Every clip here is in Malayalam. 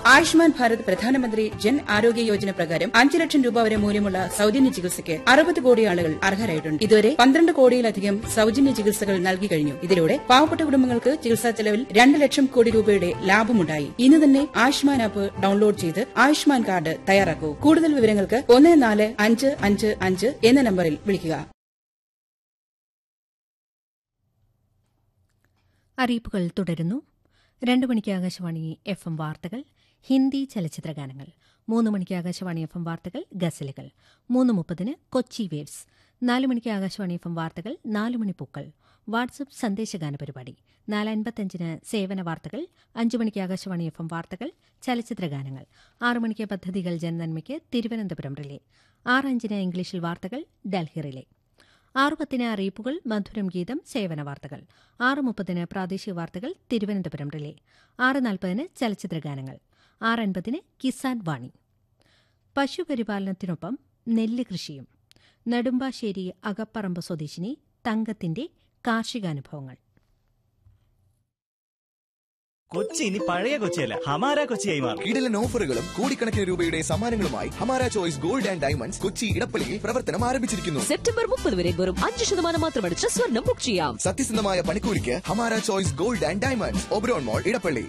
ആയുഷ്മാൻ ഭാരത് പ്രധാനമന്ത്രി ജൻ ആരോഗ്യ യോജന പ്രകാരം അഞ്ച് ലക്ഷം രൂപ വരെ മൂല്യമുള്ള സൌജന്യ ചികിത്സയ്ക്ക് അറുപത് കോടി ആളുകൾ അർഹരായിട്ടുണ്ട് ഇതുവരെ പന്ത്രണ്ട് കോടിയിലധികം സൌജന്യ ചികിത്സകൾ നൽകി കഴിഞ്ഞു ഇതിലൂടെ പാവപ്പെട്ട കുടുംബങ്ങൾക്ക് ചികിത്സാ ചെലവിൽ രണ്ട് ലക്ഷം കോടി രൂപയുടെ ലാഭമുണ്ടായി ഇന്ന് തന്നെ ആയുഷ്മാൻ ആപ്പ് ഡൌൺലോഡ് ചെയ്ത് ആയുഷ്മാൻ കാർഡ് തയ്യാറാക്കൂ കൂടുതൽ വിവരങ്ങൾക്ക് ഒന്ന് നാല് അഞ്ച് അഞ്ച് അഞ്ച് എന്ന നമ്പറിൽ വിളിക്കുക അറിയിപ്പുകൾ തുടരുന്നു രണ്ടു മണിക്ക് ആകാശവാണി എഫ് എം വാർത്തകൾ ഹിന്ദി ചലച്ചിത്ര ഗാനങ്ങൾ മൂന്ന് മണിക്ക് ആകാശവാണി എഫ് എം വാർത്തകൾ ഗസലുകൾ മൂന്ന് മുപ്പതിന് കൊച്ചി വേവ്സ് നാല് മണിക്ക് ആകാശവാണി എഫ് എം വാർത്തകൾ നാല് മണി പൂക്കൾ വാട്സപ്പ് സന്ദേശഗാന പരിപാടി നാല് അൻപത്തഞ്ചിന് സേവന വാർത്തകൾ അഞ്ചു മണിക്ക് ആകാശവാണി എഫ് എം വാർത്തകൾ ചലച്ചിത്ര ഗാനങ്ങൾ ആറ് മണിക്ക് പദ്ധതികൾ ജനനന്മയ്ക്ക് തിരുവനന്തപുരം റിലേ ആറ് അഞ്ചിന് ഇംഗ്ലീഷിൽ വാർത്തകൾ ഡൽഹി റിലേ ആറ് പത്തിന് അറിയിപ്പുകൾ മധുരം ഗീതം സേവന വാർത്തകൾ ആറ് മുപ്പതിന് പ്രാദേശിക വാർത്തകൾ തിരുവനന്തപുരം റിലേ ആറ് നാൽപ്പതിന് ചലച്ചിത്ര ഗാനങ്ങൾ ആറ് അൻപതിന് കിസാൻ വാണി പശുപരിപാലനത്തിനൊപ്പം നെല്ല് കൃഷിയും നെടുമ്പാശ്ശേരി അകപ്പറമ്പ് സ്വദേശിനി തങ്കത്തിന്റെ കാർഷികാനുഭവങ്ങൾ കൊച്ചി ഇനി പഴയ കൊച്ചിയല്ല ഹമാര കൊച്ചിയായി മാറും കിടിലൻ ഓഫറുകളും കോടിക്കണക്കിന് രൂപയുടെ സമ്മാനങ്ങളുമായി Hamara choice gold and diamonds Kochi ഇടപ്പള്ളിയിൽ പ്രവർത്തനം ആരംഭിച്ചിരിക്കുന്നു സെപ്റ്റംബർ മുപ്പത് വരെ വെറും അഞ്ച് ശതമാനം മാത്രമടിച്ച് സ്വർണം ബുക്ക് ചെയ്യാം സത്യസന്ധമായ പണിക്കൂലിക്ക് Hamara choice gold and diamonds Oberon mall Edappally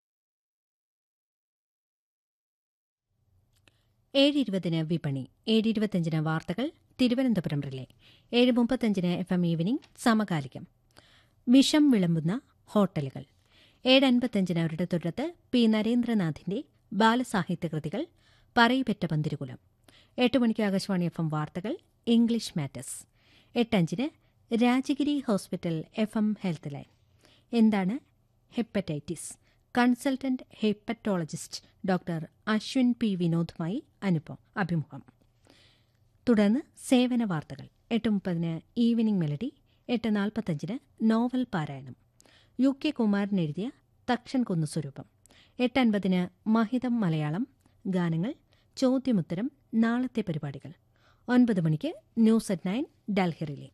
ഏഴ് ഇരുപതിന് വിപണി ഏഴ് ഇരുപത്തഞ്ചിന് വാർത്തകൾ തിരുവനന്തപുരം റിലേ ഏഴ് മുപ്പത്തഞ്ചിന് എഫ് എം ഈവനിംഗ് സമകാലികം വിഷം വിളമ്പുന്ന ഹോട്ടലുകൾ ഏഴ് അൻപത്തഞ്ചിന് അവരുടെ തുടരത്ത് പി നരേന്ദ്രനാഥിന്റെ ബാലസാഹിത്യ കൃതികൾ പറയിപെറ്റ പന്തിരുകുലം എട്ട് മണിക്ക് ആകാശവാണി എഫ് എം വാർത്തകൾ ഇംഗ്ലീഷ് മാറ്റേഴ്സ് എട്ടഞ്ചിന് Rajagiri hospital F M health line എന്താണ് hepatitis consultant hepatologist doctor Ashwin P വിനോദുമായി അനുഭവം അഭിമുഖം തുടർന്ന് സേവന വാർത്തകൾ എട്ട് മുപ്പതിന് ഈവനിംഗ് മെലഡി എട്ട് നാൽപ്പത്തഞ്ചിന് നോവൽ പാരായണം യു കെ കുമാരൻ എഴുതിയ തക്ഷൻ കുന്നു സ്വരൂപം എട്ട് അൻപതിന് മഹിതം മലയാളം ഗാനങ്ങൾ ചോദ്യമുത്തരം നാളത്തെ പരിപാടികൾ ഒൻപത് മണിക്ക് ന്യൂസ് അറ്റ് നയൻ ഡൽഹിറിലെ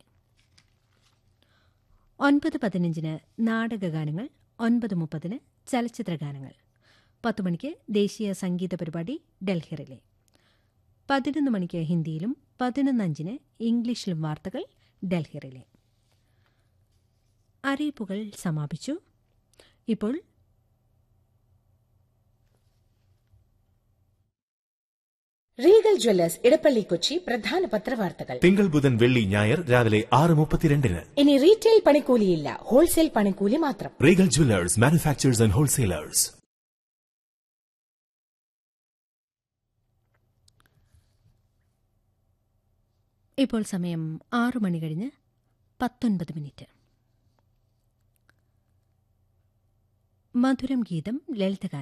ഒൻപത് പതിനഞ്ചിന് നാടകഗാനങ്ങൾ ഒൻപത് മുപ്പതിന് ചലച്ചിത്ര ഗാനങ്ങൾ പത്ത് മണിക്ക് ദേശീയ സംഗീത പരിപാടി ഡൽഹിറിലെ പതിനൊന്ന് മണിക്ക് ഹിന്ദിയിലും പതിനൊന്നഞ്ചിന് ഇംഗ്ലീഷിലും വാർത്തകൾ ഡൽഹിറിലെ അറിയിപ്പുകൾ സമാപിച്ചു ഇപ്പോൾ റീഗൽ ജ്വല്ലേഴ്സ് ഇടപ്പള്ളി കൊച്ചി പ്രധാന പത്രവാർത്തകൾ തിങ്കൾ ബുധൻ വെള്ളി ഞായർ രാവിലെ ആറ് മുപ്പത്തിരണ്ടിന് ഇനി റീറ്റെയിൽ പണിക്കൂലിയില്ല ഹോൾസെയിൽ പണിക്കൂലി മാത്രം Regal jewellers manufacturers and wholesalers ഇപ്പോൾ സമയം ആറു മണി കഴിഞ്ഞ് പത്തൊൻപത് മിനിറ്റ് മധുരം ഗീതം ലളിതഗാനം